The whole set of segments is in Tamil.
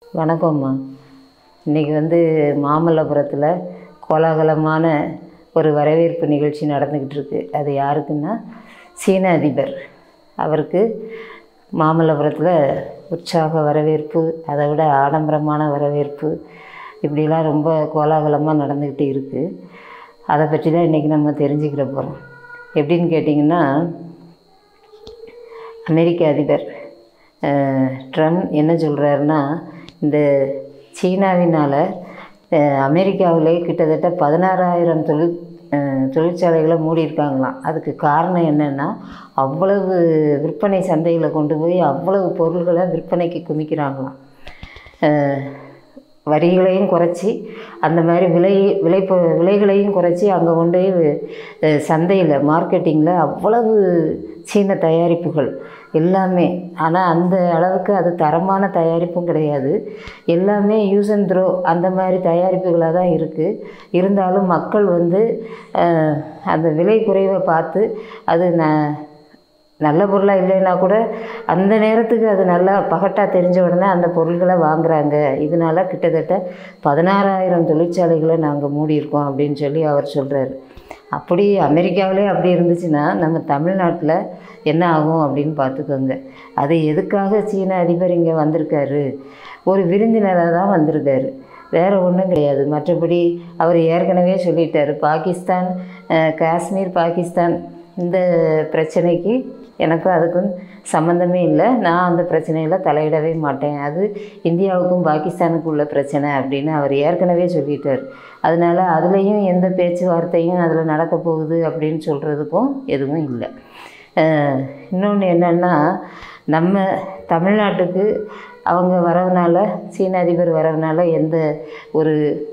வணக்கம்மா இன்றைக்கி வந்து மாமல்லபுரத்தில் கோலாகலமான ஒரு வரவேற்பு நிகழ்ச்சி நடந்துக்கிட்டு இருக்கு அது யாருக்குன்னா சீன அதிபர் அவருக்கு மாமல்லபுரத்தில் உற்சாக வரவேற்பு அதை விட ஆடம்பரமான வரவேற்பு இப்படிலாம் ரொம்ப கோலாகலமாக நடந்துக்கிட்டு இருக்குது அதை பற்றி தான் இன்றைக்கி நம்ம தெரிஞ்சுக்கிற போகிறோம் எப்படின்னு கேட்டிங்கன்னா அமெரிக்க அதிபர் அஹ், ட்ரம்ப் என்ன சொல்கிறாருன்னா இந்த சீனாவினால் அமெரிக்காவிலே கிட்டத்தட்ட பதினாறாயிரம் தொழில் அஹ், தொழிற்சாலைகளை மூடியிருக்காங்களாம் அதுக்கு காரணம் என்னென்னா அவ்வளவு விற்பனை சந்தையில் கொண்டு போய் அவ்வளவு பொருள்களை விற்பனைக்கு குமிக்கிறாங்களாம் அஹ், வரிகளையும் குறைச்சி அந்த மாதிரி விலை விலை பொ- விலைகளையும் குறைச்சி அங்கே கொண்டு போய் சந்தையில் மார்க்கெட்டிங்கில் அவ்வளவு சீன தயாரிப்புகள் எல்லாமே ஆனால் அந்த அளவுக்கு அது தரமான தயாரிப்பும் கிடையாது எல்லாமே யூஸ் அண்ட் த்ரோ அந்த மாதிரி தயாரிப்புகளாக தான் இருக்குது இருந்தாலும் மக்கள் வந்து அஹ், அந்த விலை குறைவை பார்த்து அது ந நல்ல பொருளாக இல்லைன்னா கூட அந்த நேரத்துக்கு அது நல்லா பகட்டாக தெரிஞ்ச உடனே அந்த பொருள்களை வாங்குறாங்க இதனால கிட்டத்தட்ட பதினாறாயிரம் தொழிற்சாலைகளை நாங்கள் மூடியிருக்கோம் அப்படின்னு சொல்லி அவர் சொல்கிறாரு அப்படி அமெரிக்காவிலே அப்படி இருந்துச்சுன்னா நம்ம தமிழ்நாட்டில் என்ன ஆகும் அப்படின்னு பார்த்துக்கோங்க அது எதுக்காக சீன அதிபர் இங்கே வந்திருக்காரு ஒரு விருந்தினராக தான் வந்திருக்காரு வேறு ஒன்றும் கிடையாது மற்றபடி அவர் ஏற்கனவே சொல்லிட்டாரு பாகிஸ்தான் அஹ், காஷ்மீர் பாகிஸ்தான் இந்த பிரச்சனைக்கு எனக்கும் அதுக்கும் சம்மந்தமே இல்லை நான் அந்த பிரச்சனையில் தலையிடவே மாட்டேன் அது இந்தியாவுக்கும் பாகிஸ்தானுக்கும் உள்ள பிரச்சனை அப்படின்னு அவர் ஏற்கனவே சொல்லிட்டார் அதனால் அதுலேயும் எந்த பேச்சுவார்த்தையும் அதில் நடக்க போகுது அப்படின்னு சொல்கிறதுக்கும் எதுவும் இல்லை இன்னொன்று என்னென்னா நம்ம தமிழ்நாட்டுக்கு அவங்க வரவுனால சீன அதிபர் வரவுனால எந்த ஒரு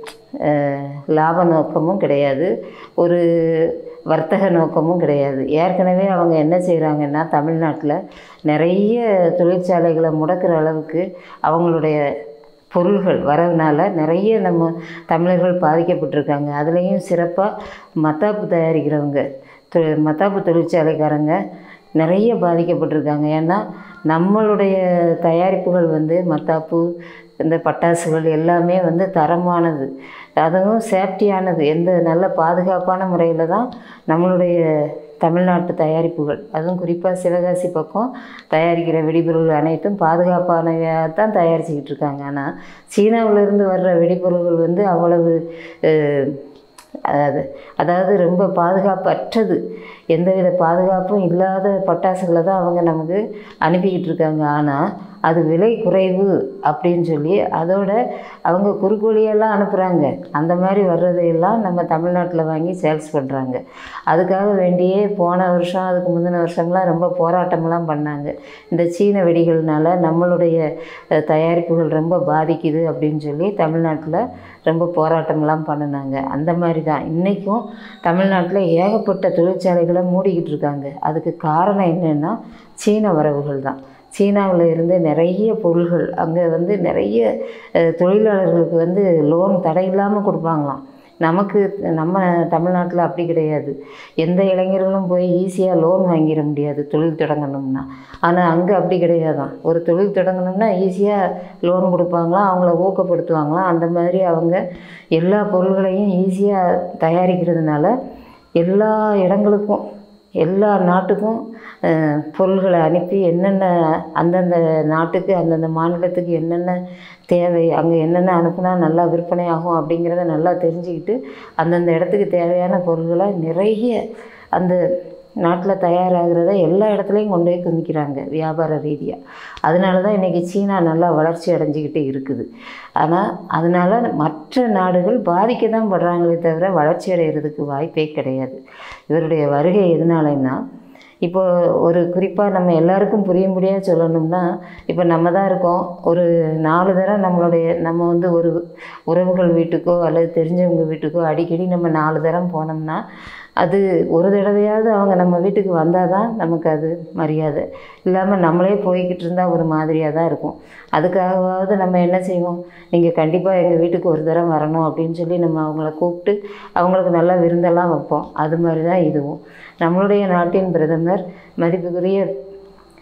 அஹ், லாப நோக்கமும் கிடையாது ஒரு வர்த்தக நோக்கமும் கிடையாது ஏற்கனவே அவங்க என்ன செய்கிறாங்கன்னா தமிழ்நாட்டில் நிறைய தொழிற்சாலைகளை முடக்கிற அளவுக்கு அவங்களுடைய பொருள்கள் வரதுனால நிறைய நம்ம தமிழர்கள் பாதிக்கப்பட்டிருக்காங்க அதுலேயும் சிறப்பாக மத்தாப்பு தயாரிக்கிறவங்க தொ- மத்தாப்பு தொழிற்சாலைக்காரங்க நிறைய பாதிக்கப்பட்டிருக்காங்க ஏன்னா நம்மளுடைய தயாரிப்புகள் வந்து மத்தாப்பு இந்த பட்டாசுகள் எல்லாமே வந்து தரமானது அதுவும் சேஃப்டியானது எந்த நல்ல பாதுகாப்பான முறையில் தான் நம்மளுடைய தமிழ்நாட்டு தயாரிப்புகள் அதுவும் குறிப்பாக சிவகாசி பக்கம் தயாரிக்கிற வெடிபொருள் அனைத்தும் பாதுகாப்பானவையாக தான் தயாரிச்சுக்கிட்டு இருக்காங்க ஆனால் சீனாவிலேருந்து வர்ற வெடிபொருள்கள் வந்து அவ்வளவு அஹ், அதாவது அதாவது ரொம்ப பாதுகாப்பற்றது எந்தவித பாதுகாப்பும் இல்லாத பட்டாசுகளை தான் அவங்க நமக்கு அனுப்பிக்கிட்டு இருக்காங்க ஆனால் அது விலை குறைவு அப்படின்னு சொல்லி அதோட அவங்க குறுக்கோழியெல்லாம் அனுப்புகிறாங்க அந்த மாதிரி வர்றதையெல்லாம் நம்ம தமிழ்நாட்டில் வாங்கி சேல்ஸ் பண்ணுறாங்க அதுக்காக வேண்டியே போன வருஷம் அதுக்கு முந்தின வருஷம்லாம் ரொம்ப போராட்டம்லாம் பண்ணாங்க இந்த சீன வெடிகள்னால நம்மளுடைய அஹ், தயாரிப்புகள் ரொம்ப பாதிக்குது அப்படின்னு சொல்லி தமிழ்நாட்டில் ரொம்ப போராட்டம்லாம் பண்ணினாங்க அந்த மாதிரி தான் இன்றைக்கும் தமிழ்நாட்டில் ஏகப்பட்ட தொழிற்சாலைகளை மூடிக்கிட்டு இருக்காங்க அதுக்கு காரணம் என்னென்னா சீன வரவுகள் தான் சீனாவில் இருந்து நிறைய பொருள்கள் அங்கே வந்து நிறைய அஹ், தொழிலாளர்களுக்கு வந்து லோன் தடையில்லாமல் கொடுப்பாங்களாம் நமக்கு நம்ம தமிழ்நாட்டில் அப்படி கிடையாது எந்த இளைஞர்களும் போய் ஈஸியாக லோன் வாங்கிட முடியாது தொழில் தொடங்கணும்னா ஆனால் அங்கே அப்படி கிடையாதான் ஒரு தொழில் தொடங்கணும்னா ஈஸியாக லோன் கொடுப்பாங்களாம் அவங்கள ஊக்கப்படுத்துவாங்களாம் அந்த மாதிரி அவங்க எல்லா பொருள்களையும் ஈஸியாக தயாரிக்கிறதுனால எல்லா இடங்களுக்கும் எல்லா நாட்டுக்கும் அஹ், பொருள்களை அனுப்பி என்னென்ன அந்தந்த நாட்டுக்கு அந்தந்த மாநிலத்துக்கு என்னென்ன தேவை அங்கே என்னென்ன அனுப்புனா நல்லா விற்பனை ஆகும் அப்படிங்கிறத நல்லா தெரிஞ்சுக்கிட்டு அந்தந்த இடத்துக்கு தேவையான பொருள்களை நிறைய அந்த நாட்டில் தயாராகிறத எல்லா இடத்துலையும் கொண்டு போய் குமிக்கிறாங்க வியாபார ரீதியாக அதனால தான் இன்றைக்கி சீனா நல்லா வளர்ச்சி அடைஞ்சிக்கிட்டே இருக்குது ஆனால் அதனால் மற்ற நாடுகள் பாதிக்க தான் படுறாங்களே தவிர வளர்ச்சி அடைகிறதுக்கு வாய்ப்பே கிடையாது இவருடைய வருகை எதனாலன்னா இப்போ ஒரு குறிப்பாக நம்ம எல்லாருக்கும் புரியும்படியாக சொல்லணும்னா இப்போ நம்ம தான் இருக்கோம் ஒரு நாலு தரம் நம்மளுடைய நம்ம வந்து ஒரு உறவுகள் வீட்டுக்கோ அல்லது தெரிஞ்சவங்க வீட்டுக்கோ அடிக்கடி நம்ம நாலு தரம் போனோம்னா அது ஒரு தடவையாவது அவங்க நம்ம வீட்டுக்கு வந்தால் தான் நமக்கு அது மரியாதை இல்லாமல் நம்மளே போய்கிட்டு இருந்தால் ஒரு மாதிரியாக தான் இருக்கும் அதுக்காகவாவது நம்ம என்ன செய்வோம் நீங்கள் கண்டிப்பாக எங்கள் வீட்டுக்கு ஒரு தரம் வரணும் அப்படின்னு சொல்லி நம்ம அவங்கள கூப்பிட்டு அவங்களுக்கு நல்லா விருந்தெல்லாம் வைப்போம் அது மாதிரி தான் இதுவும் நம்மளுடைய நாட்டின் பிரதமர் மதிப்புக்குரிய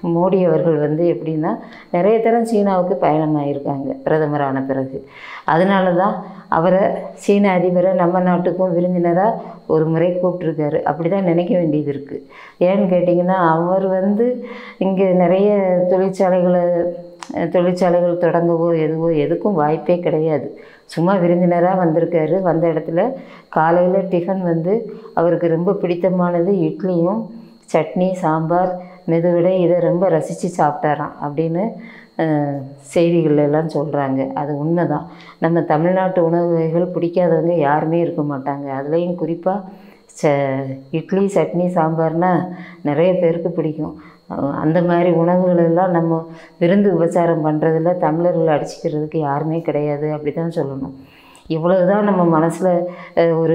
மோடி அவர்கள் வந்து எப்படின்னா நிறைய தரம் சீனாவுக்கு பயணமாயிருக்காங்க பிரதமர் ஆன பிறகு அதனால தான் அவரை சீன அதிபரை நம்ம நாட்டுக்கும் விருந்தினராக ஒரு முறை கூப்பிட்ருக்காரு அப்படி தான் நினைக்க வேண்டியது இருக்குது ஏன்னு கேட்டிங்கன்னா அவர் வந்து இங்கே நிறைய தொழிற்சாலைகளை அஹ், தொழிற்சாலைகள் தொடங்கவோ எதுவோ எதுக்கும் வாய்ப்பே கிடையாது சும்மா விருந்தினராக வந்திருக்காரு வந்த இடத்துல காலையில் டிஃபன் வந்து அவருக்கு ரொம்ப பிடித்தமானது இட்லியும் சட்னி சாம்பார் மெதுவடை இதை ரொம்ப ரசித்து சாப்பிட்டாராம் அப்படின்னு அஹ், செய்திகள்ல எல்லாம் சொல்கிறாங்க அது உண்மை தான் நம்ம தமிழ்நாட்டு உணவு வகைகள் பிடிக்காதவங்க யாருமே இருக்க மாட்டாங்க அதுலேயும் குறிப்பாக ச இட்லி சட்னி சாம்பார்னா நிறைய பேருக்கு பிடிக்கும் அஹ், அந்த மாதிரி உணவுகள் எல்லாம் நம்ம விருந்து உபச்சாரம் பண்ணுறதுல தமிழர்கள் அடிச்சுக்கிறதுக்கு யாருமே கிடையாது அப்படி தான் சொல்லணும் இவ்வளவு தான் நம்ம மனசில் ஒரு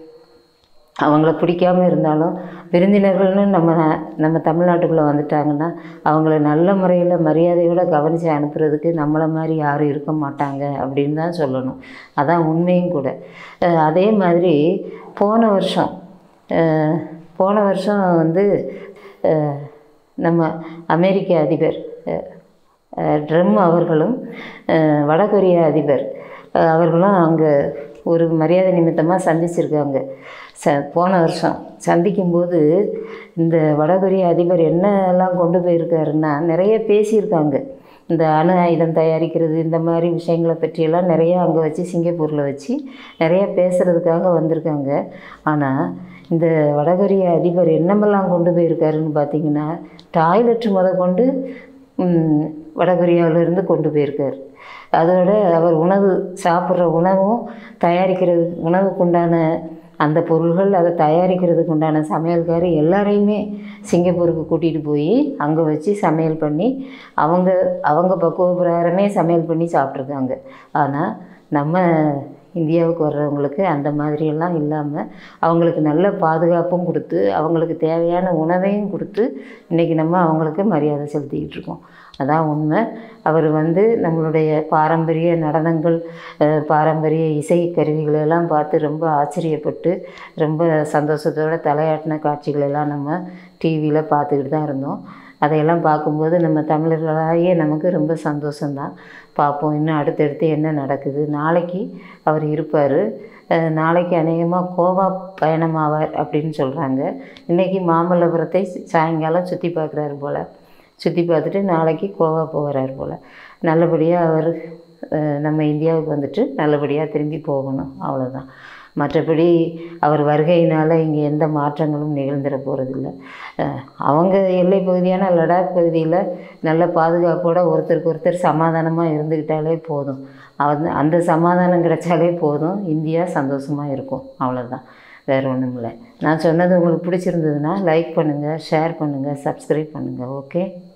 அவங்கள பிடிக்காம இருந்தாலும் விருந்தினர்கள்னு நம்ம நா- நம்ம தமிழ்நாட்டுக்குள்ளே வந்துட்டாங்கன்னா அவங்கள நல்ல முறையில் மரியாதையோடு கவனித்து அனுப்புறதுக்கு நம்மளை மாதிரி யாரும் இருக்க மாட்டாங்க அப்படின்னு தான் சொல்லணும் அதான் உண்மையும் கூட அஹ் அதே மாதிரி போன வருஷம் அஹ் போன வருஷம் வந்து அஹ் நம்ம அமெரிக்க அதிபர் அஹ் அஹ் ட்ரம் அவர்களும் அஹ் வடகொரிய அதிபர் அஹ் அவர்களும் அங்கே ஒரு மரியாதை நிமித்தமாக சந்திச்சிருக்காங்க ச போன வருஷம் சந்திக்கும்போது இந்த வடகொரிய அதிபர் என்னெல்லாம் கொண்டு போயிருக்காருன்னா நிறைய பேசியிருக்காங்க இந்த அணு ஆயுதம் தயாரிக்கிறது இந்த மாதிரி விஷயங்களை பற்றியெல்லாம் நிறைய அங்கே வச்சு சிங்கப்பூரில் வச்சு நிறைய பேசுகிறதுக்காக வந்திருக்காங்க ஆனால் இந்த வடகொரிய அதிபர் என்னமெல்லாம் கொண்டு போயிருக்காருன்னு பார்த்தீங்கன்னா டாய்லெட் முத கொண்டு ம், வடகொரியாவிலேருந்து கொண்டு போயிருக்கார் அதோட அவர் உணவு சாப்பிட்ற உணவும் தயாரிக்கிறது உணவுக்கு உண்டான அந்த பொருள்கள் அதை தயாரிக்கிறதுக்கு உண்டான சமையல்கார் எல்லாரையுமே சிங்கப்பூருக்கு கூட்டிகிட்டு போய் அங்கே வச்சு சமையல் பண்ணி அவங்க அவங்க பக்குவ பிரகாரமே சமையல் பண்ணி சாப்பிட்ருக்காங்க ஆனால் நம்ம இந்தியாவுக்கு வர்றவங்களுக்கு அந்த மாதிரியெல்லாம் இல்லாமல் அவங்களுக்கு நல்ல பாதுகாப்பும் கொடுத்து அவங்களுக்கு தேவையான உணவையும் கொடுத்து இன்றைக்கி நம்ம அவங்களுக்கு மரியாதை செலுத்திக்கிட்டு இருக்கோம் அதான் உண்மை அவர் வந்து நம்மளுடைய பாரம்பரிய நடனங்கள் அஹ், பாரம்பரிய இசை கருவிகளை எல்லாம் பார்த்து ரொம்ப ஆச்சரியப்பட்டு ரொம்ப சந்தோஷத்தோட தலையாட்டின காட்சிகள் எல்லாம் நம்ம டிவியில் பார்த்துக்கிட்டு தான் இருந்தோம் அதையெல்லாம் பார்க்கும்போது நம்ம தமிழர்களாகிய நமக்கு ரொம்ப சந்தோஷம்தான் பார்ப்போம் இன்னும் அடுத்தடுத்து என்ன நடக்குது நாளைக்கு அவர் இருப்பார் நாளைக்கு அநேகமாக கோவா பயணமாவார் அப்படின்னு சொல்கிறாங்க இன்றைக்கி மாமல்லபுரத்தை சாயங்காலம் சுற்றி பார்க்குறாரு போல் சுற்றி பார்த்துட்டு நாளைக்கு கோவா போகிறார் போல் நல்லபடியாக அவர் அஹ், நம்ம இந்தியாவுக்கு வந்துட்டு நல்லபடியாக திரும்பி போகணும் அவ்வளோதான் மற்றபடி அவர் வருகையினால் இங்கே எந்த மாற்றங்களும் நிகழ்ந்துட போகிறதில்ல அவங்க எல்லை பகுதியான லடாக் பகுதியில் நல்ல பாதுகாப்போட ஒருத்தருக்கு ஒருத்தர் சமாதானமாக இருந்துக்கிட்டாலே போதும் அந்த அந்த சமாதானம் கிடைச்சாலே போதும் இந்தியா சந்தோஷமாக இருக்கும் அவ்வளோதான் வேறு ஒன்றும் இல்லை நான் சொன்னது உங்களுக்கு பிடிச்சிருந்ததுன்னா லைக் பண்ணுங்கள் ஷேர் பண்ணுங்கள் சப்ஸ்கிரைப் பண்ணுங்கள் ஓகே